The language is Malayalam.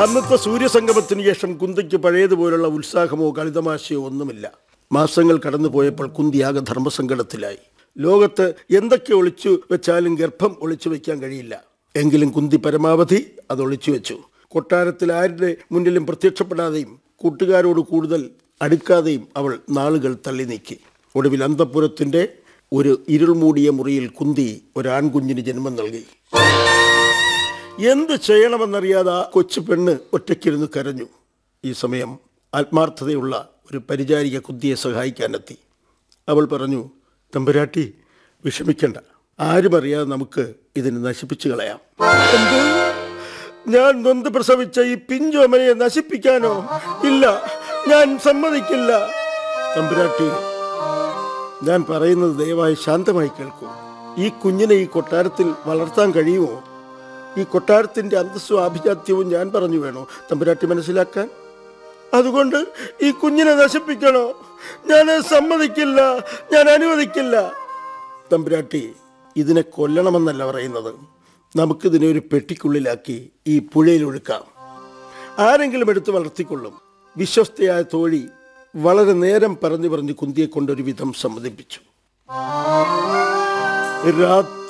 അന്നത്തെ സൂര്യസംഗമത്തിന് ശേഷം കുന്തിക്ക് പഴയതുപോലുള്ള ഉത്സാഹമോ കളിതമാശയോ ഒന്നുമില്ല മാസങ്ങൾ കടന്നുപോയപ്പോൾ കുന്തി ആകെ ധർമ്മസങ്കടത്തിലായി ലോകത്ത് എന്തൊക്കെ ഒളിച്ചു വെച്ചാലും ഗർഭം ഒളിച്ചു വെക്കാൻ കഴിയില്ല എങ്കിലും കുന്തി പരമാവധി അത് ഒളിച്ചു വെച്ചു കൊട്ടാരത്തിൽ ആരുടെ മുന്നിലും പ്രത്യക്ഷപ്പെടാതെയും കൂട്ടുകാരോട് കൂടുതൽ അടുക്കാതെയും അവൾ നാളുകൾ തള്ളി നീക്കി ഒടുവിൽ അന്തപുരത്തിൻ്റെ ഒരു ഇരുൾ മൂടിയ മുറിയിൽ കുന്തി ഒരാൺകുഞ്ഞിന് ജന്മം നൽകി എന്ത് ചെയ്യണമെന്നറിയാതെ ആ കൊച്ചു പെണ്ണ് ഒറ്റയ്ക്കിരുന്ന് കരഞ്ഞു ഈ സമയം ആത്മാർത്ഥതയുള്ള ഒരു പരിചാരിക കുന്തിയെ സഹായിക്കാനെത്തി അവൾ പറഞ്ഞു തമ്പുരാട്ടി വിഷമിക്കണ്ട ആരും അറിയാതെ നമുക്ക് ഇതിനെ നശിപ്പിച്ചു കളയാം എന്ത് ഞാൻ നൊന്ത് പ്രസവിച്ച ഈ പിഞ്ചോമനയെ നശിപ്പിക്കാനോ ഇല്ല ഞാൻ സമ്മതിക്കില്ല തമ്പുരാട്ടി ഞാൻ പറയുന്നത് ദയവായി ശാന്തമായി കേൾക്കൂ ഈ കുഞ്ഞിനെ ഈ കൊട്ടാരത്തിൽ വളർത്താൻ കഴിയുമോ ഈ കൊട്ടാരത്തിന്റെ അന്തസ്സും ആഭിജാത്യവും ഞാൻ പറഞ്ഞു വേണോ തമ്പുരാട്ടി മനസ്സിലാക്കാൻ അതുകൊണ്ട് ഈ കുഞ്ഞിനെ നശിപ്പിക്കണോ ഞാൻ സമ്മതിക്കില്ല ഞാൻ അനുവദിക്കില്ല തമ്പുരാട്ടി ഇതിനെ കൊല്ലണമെന്നല്ല പറയുന്നത് നമുക്കിതിനെ ഒരു പെട്ടിക്കുള്ളിലാക്കി ഈ പുഴയിൽ ഒഴുക്കാം ആരെങ്കിലും എടുത്ത് വളർത്തിക്കൊള്ളും വിശ്വസ്തയായ തോഴി വളരെ നേരം പറഞ്ഞു പറഞ്ഞ് കുന്തിയെ കൊണ്ടൊരു വിധം സമ്മതിപ്പിച്ചു രാത്രി